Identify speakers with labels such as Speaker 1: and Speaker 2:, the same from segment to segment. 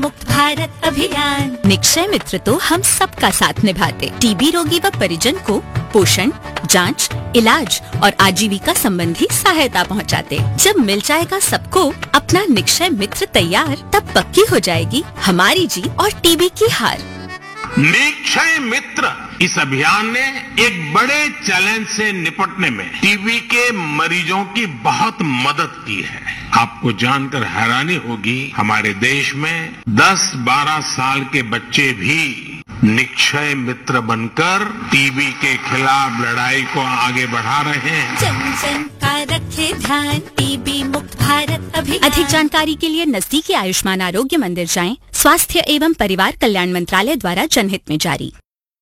Speaker 1: मुक्त भारत अभियान
Speaker 2: निक्षय मित्र तो हम सबका साथ निभाते टीबी रोगी व परिजन को पोषण जांच, इलाज और आजीविका संबंधी सहायता पहुंचाते। जब मिल जाएगा सबको अपना निक्षय मित्र तैयार तब पक्की हो जाएगी हमारी जीत और टीबी की हार
Speaker 3: निक्षय मित्र इस अभियान ने एक बड़े चैलेंज से निपटने में टीबी के मरीजों की बहुत मदद की है आपको जानकर हैरानी होगी हमारे देश में 10-12 साल के बच्चे भी निक्षय मित्र बनकर टीबी के खिलाफ लड़ाई को आगे बढ़ा रहे हैं
Speaker 1: जन जन का रखे ध्यान टीबी मुक्त भारत अभियान
Speaker 2: अधिक जानकारी के लिए नजदीकी आयुष्मान आरोग्य मंदिर जाएं स्वास्थ्य एवं परिवार कल्याण मंत्रालय द्वारा जनहित में जारी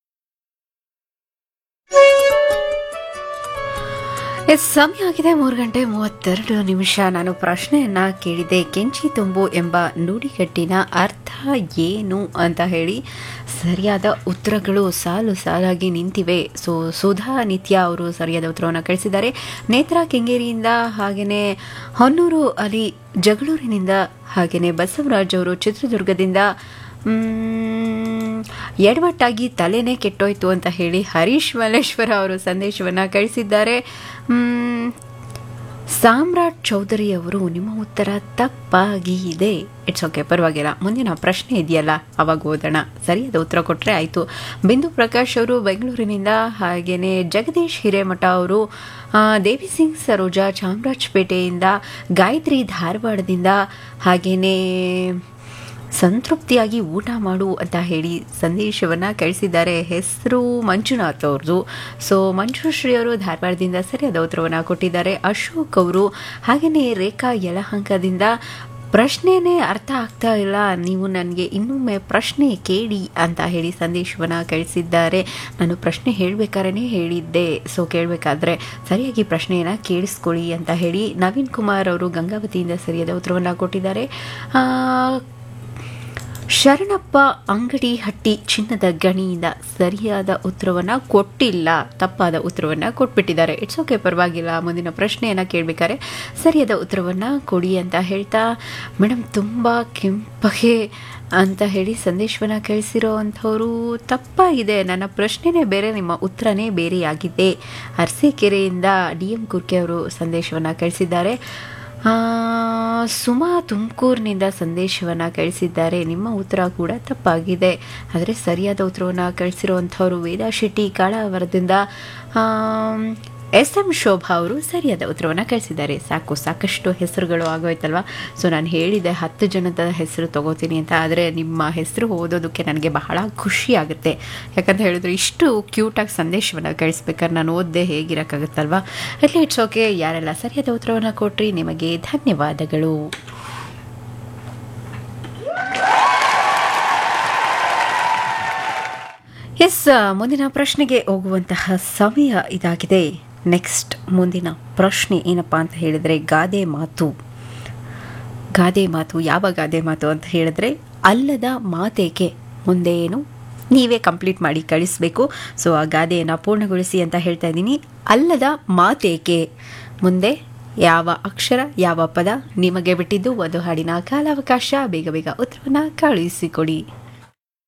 Speaker 4: ಎಸ್ ಸಮಯ ಆಗಿದೆ ಮೂರು ಗಂಟೆ ಮೂವತ್ತೆರಡು ನಿಮಿಷ ನಾನು ಪ್ರಶ್ನೆಯನ್ನ ಕೇಳಿದೆ ಕೆಂಚಿ ತುಂಬು ಎಂಬ ನುಡಿಗಟ್ಟಿನ ಅರ್ಥ ಏನು ಅಂತ ಹೇಳಿ ಸರಿಯಾದ ಉತ್ತರಗಳು ಸಾಲು ಸಾಲಾಗಿ ನಿಂತಿವೆ ಸೊ ಸುಧಾ ನಿತ್ಯ ಅವರು ಸರಿಯಾದ ಉತ್ತರವನ್ನು ಕಳಿಸಿದ್ದಾರೆ ನೇತ್ರಾ ಕೆಂಗೇರಿಯಿಂದ ಹಾಗೆಯೇ ಹೊನ್ನೂರು ಅಲಿ ಜಗಳೂರಿನಿಂದ ಹಾಗೆಯೇ ಬಸವರಾಜ್ ಅವರು ಚಿತ್ರದುರ್ಗದಿಂದ ಮ್, ಎಡವಟ್ಟಾಗಿ ತಲೆನೇ ಕೆಟ್ಟೋಯ್ತು ಅಂತ ಹೇಳಿ ಹರೀಶ್ ಮಲ್ಲೇಶ್ವರ ಅವರು ಸಂದೇಶವನ್ನು ಕಳಿಸಿದ್ದಾರೆ ಮ್, ಸಾಮ್ರಾಟ್ ಚೌಧರಿ ಅವರು ನಿಮ್ಮ ಉತ್ತರ ತಪ್ಪಾಗಿದೆ ಇಟ್ಸ್ ಓಕೆ ಪರವಾಗಿಲ್ಲ ಮುಂದಿನ ಪ್ರಶ್ನೆ ಇದೆಯಲ್ಲ ಅವಾಗ ಓದೋಣ ಸರಿಯಾದ ಉತ್ತರ ಕೊಟ್ಟರೆ ಆಯಿತು ಬಿಂದು ಪ್ರಕಾಶ್ ಅವರು ಬೆಂಗಳೂರಿನಿಂದ ಹಾಗೆಯೇ ಜಗದೀಶ್ ಹಿರೇಮಠ ಅವರು ಆ, ದೇವಿ ಸಿಂಗ್ ಸರೋಜಾ ಚಾಮರಾಜಪೇಟೆಯಿಂದ ಗಾಯತ್ರಿ ಧಾರವಾಡದಿಂದ ಹಾಗೆಯೇ ಸಂತೃಪ್ತಿಯಾಗಿ ಊಟ ಮಾಡು ಅಂತ ಹೇಳಿ ಸಂದೇಶವನ್ನು ಕಳಿಸಿದ್ದಾರೆ ಹೆಸರು ಮಂಜುನಾಥ್ ಅವ್ರದ್ದು ಸೊ ಮಂಜುಶ್ರೀ ಅವರು ಧಾರವಾಡದಿಂದ ಸರಿಯಾದ ಉತ್ತರವನ್ನು ಕೊಟ್ಟಿದ್ದಾರೆ ಅಶೋಕ್ ಅವರು ಹಾಗೆಯೇ ರೇಖಾ ಯಲಹಂಕದಿಂದ ಪ್ರಶ್ನೆನೇ ಅರ್ಥ ಆಗ್ತಾ ಇಲ್ಲ ನೀವು ನನಗೆ ಇನ್ನೊಮ್ಮೆ ಪ್ರಶ್ನೆ ಕೇಳಿ ಅಂತ ಹೇಳಿ ಸಂದೇಶವನ್ನು ಕಳಿಸಿದ್ದಾರೆ ನಾನು ಪ್ರಶ್ನೆ ಹೇಳಬೇಕಾದ್ರೆ ಹೇಳಿದ್ದೆ ಸೊ ಕೇಳಬೇಕಾದ್ರೆ ಸರಿಯಾಗಿ ಪ್ರಶ್ನೆಯನ್ನು ಕೇಳಿಸ್ಕೊಳ್ಳಿ ಅಂತ ಹೇಳಿ ನವೀನ್ ಕುಮಾರ್ ಅವರು ಗಂಗಾವತಿಯಿಂದ ಸರಿಯಾದ ಉತ್ತರವನ್ನು ಕೊಟ್ಟಿದ್ದಾರೆ ಆ, ಶರಣಪ್ಪ ಅಂಗಡಿ ಹಟ್ಟಿ ಚಿನ್ನದ ಗಣಿಯಿಂದ ಸರಿಯಾದ ಉತ್ತರವನ್ನು ಕೊಟ್ಟಿಲ್ಲ ತಪ್ಪಾದ ಉತ್ತರವನ್ನು ಕೊಟ್ಬಿಟ್ಟಿದ್ದಾರೆ ಇಟ್ಸ್ ಓಕೆ ಪರವಾಗಿಲ್ಲ ಮುಂದಿನ ಪ್ರಶ್ನೆಯನ್ನು ಕೇಳಬೇಕಾದ್ರೆ ಸರಿಯಾದ ಉತ್ತರವನ್ನು ಕೊಡಿ ಅಂತ ಹೇಳ್ತಾ ಮೇಡಮ್ ತುಂಬ ಕೆಂಪಗೆ ಅಂತ ಹೇಳಿ ಸಂದೇಶವನ್ನು ಕಳಿಸಿರೋ ಅಂಥವರು ತಪ್ಪಾಗಿದೆ ನನ್ನ ಪ್ರಶ್ನೆನೇ ಬೇರೆ ನಿಮ್ಮ ಉತ್ತರನೇ ಬೇರೆಯಾಗಿದೆ ಅರಸೀಕೆರೆಯಿಂದ ಡಿ ಎಂ ಕುರ್ಕೆ ಅವರು ಸಂದೇಶವನ್ನು ಕಳಿಸಿದ್ದಾರೆ ಆ, ಸುಮಾ ತುಮಕೂರಿನಿಂದ ಸಂದೇಶವನ್ನು ಕಳಿಸಿದ್ದಾರೆ ನಿಮ್ಮ ಉತ್ತರ ಕೂಡ ತಪ್ಪಾಗಿದೆ ಆದರೆ ಸರಿಯಾದ ಉತ್ತರವನ್ನು ಕಳಿಸಿರುವಂಥವರು ವೇದಾ ಶೆಟ್ಟಿ ಕಾಳಾವರದಿಂದ ಎಸ್ ಎಂ ಶೋಭಾ ಅವರು ಸರಿಯಾದ ಉತ್ತರವನ್ನು ಕಳಿಸಿದ್ದಾರೆ ಸಾಕು ಸಾಕಷ್ಟು ಹೆಸರುಗಳು ಆಗೋಯ್ತಲ್ವಾ ಸೊ ನಾನು ಹೇಳಿದೆ ಹತ್ತು ಜನದ ಹೆಸರು ತಗೋತೀನಿ ಅಂತ ಆದರೆ ನಿಮ್ಮ ಹೆಸರು ಓದೋದಕ್ಕೆ ನನಗೆ ಬಹಳ ಖುಷಿ ಆಗುತ್ತೆ ಯಾಕಂತ ಹೇಳಿದ್ರೆ ಇಷ್ಟು ಕ್ಯೂಟಾಗಿ ಸಂದೇಶವನ್ನು ಕಳಿಸ್ಬೇಕಾದ್ರೆ ನಾನು ಓದ್ದೆ ಹೇಗಿರೋಕ್ಕಾಗುತ್ತಲ್ವಾ ಅಟ್ಲಿ ಇಟ್ಸ್ ಓಕೆ ಯಾರೆಲ್ಲ ಸರಿಯಾದ ಉತ್ತರವನ್ನು ಕೊಟ್ರಿ ನಿಮಗೆ ಧನ್ಯವಾದಗಳು ಎಸ್ ಮುಂದಿನ ಪ್ರಶ್ನೆಗೆ ಹೋಗುವಂತಹ ಸಮಯ ಇದಾಗಿದೆ ನೆಕ್ಸ್ಟ್ ಮುಂದಿನ ಪ್ರಶ್ನೆ ಏನಪ್ಪ ಅಂತ ಹೇಳಿದರೆ ಗಾದೆ ಮಾತು ಗಾದೆ ಮಾತು ಯಾವ ಗಾದೆ ಮಾತು ಅಂತ ಹೇಳಿದ್ರೆ ಅಲ್ಲದ ಮಾತೇಕೆ ಮುಂದೆ ಏನು ನೀವೇ ಕಂಪ್ಲೀಟ್ ಮಾಡಿ ಕಳಿಸ್ಬೇಕು ಸೊ ಆ ಗಾದೆಯನ್ನು ಪೂರ್ಣಗೊಳಿಸಿ ಅಂತ ಹೇಳ್ತಾ ಇದ್ದೀನಿ ಅಲ್ಲದ ಮಾತೇಕೆ ಮುಂದೆ ಯಾವ ಅಕ್ಷರ ಯಾವ ಪದ ನಿಮಗೆ ಬಿಟ್ಟಿದ್ದು ಒಂದು ಹಾಡಿನ ಕಾಲಾವಕಾಶ ಬೇಗ ಬೇಗ ಉತ್ತರವನ್ನು ಕಳುಹಿಸಿಕೊಡಿ